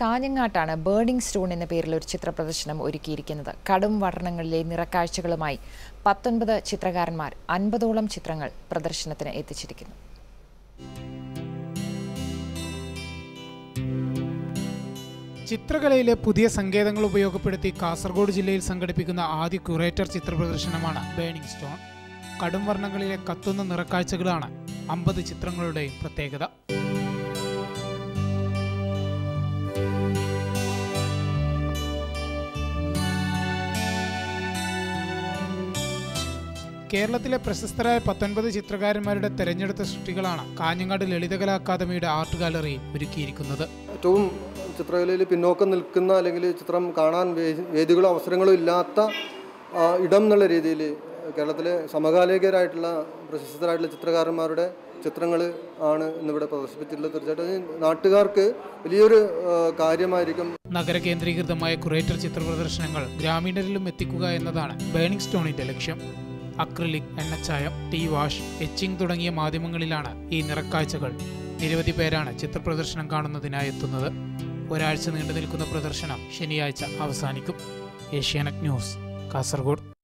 കാഞ്ഞങ്ങാട്ടാണ് burning stone എന്ന പേരിൽ ഒരു ചിത്ര പ്രദർശനം ഒരുക്കിയിരിക്കുന്നത് കടും വർണ്ണങ്ങളിലെ നിറക്കാഴ്ചകളുമായി പത്തൊൻപത് ചിത്രകാരന്മാർ അൻപതോളം ചിത്രങ്ങൾ പ്രദർശനത്തിന് എത്തിച്ചിരിക്കുന്നു ചിത്രകലയിലെ പുതിയ സങ്കേതങ്ങൾ ഉപയോഗപ്പെടുത്തി കാസർഗോഡ് ജില്ലയിൽ സംഘടിപ്പിക്കുന്ന ആദ്യ ക്യൂറേറ്റർ ചിത്ര പ്രദർശനമാണ് ബേണിംഗ് സ്റ്റോൺ കടും വർണ്ണങ്ങളിലെ കത്തുന്ന നിറക്കാഴ്ചകളാണ് അമ്പത് ചിത്രങ്ങളുടെയും പ്രത്യേകത കേരളത്തിലെ പ്രശസ്തരായ പത്തൊൻപത് ചിത്രകാരന്മാരുടെ തെരഞ്ഞെടുത്ത സൃഷ്ടികളാണ് കാഞ്ഞങ്ങാട് ലളിതകലാ അക്കാദമിയുടെ ആർട്ട് ഗാലറിയിൽ ഒരുക്കിയിരിക്കുന്നത് ഏറ്റവും ചിത്രകലയിൽ പിന്നോക്കം നിൽക്കുന്ന അല്ലെങ്കിൽ ചിത്രം കാണാൻ വേ- വേദികളോ അവസരങ്ങളോ ഇല്ലാത്ത ആ, ഇടം എന്നുള്ള രീതിയിൽ കേരളത്തിലെ സമകാലികരായിട്ടുള്ള പ്രശസ്തരായിട്ടുള്ള ചിത്രകാരന്മാരുടെ ചിത്രങ്ങൾ ആണ് ഇന്നിവിടെ പ്രദർശിപ്പിച്ചിട്ടുള്ളത് തീർച്ചയായിട്ടും ഇത് നാട്ടുകാർക്ക് വലിയൊരു ആ, കാര്യമായിരിക്കും നഗര കേന്ദ്രീകൃതമായ കുറേറ്റർ ചിത്ര പ്രദർശനങ്ങൾ ഗ്രാമീണരിലും എത്തിക്കുക എന്നതാണ് ബേണിംഗ് സ്റ്റോണിന്റെ ലക്ഷ്യം അക്രിലിക് എണ്ണച്ചായം ടീ വാഷ് എച്ചിങ് തുടങ്ങിയ മാധ്യമങ്ങളിലാണ് ഈ നിറക്കാഴ്ചകൾ നിരവധി പേരാണ് ചിത്രപ്രദർശനം കാണുന്നതിനായി എത്തുന്നത് ഒരാഴ്ച നീണ്ടു നിൽക്കുന്ന പ്രദർശനം ശനിയാഴ്ച അവസാനിക്കും ഏഷ്യാനെറ്റ് ന്യൂസ് കാസർഗോഡ്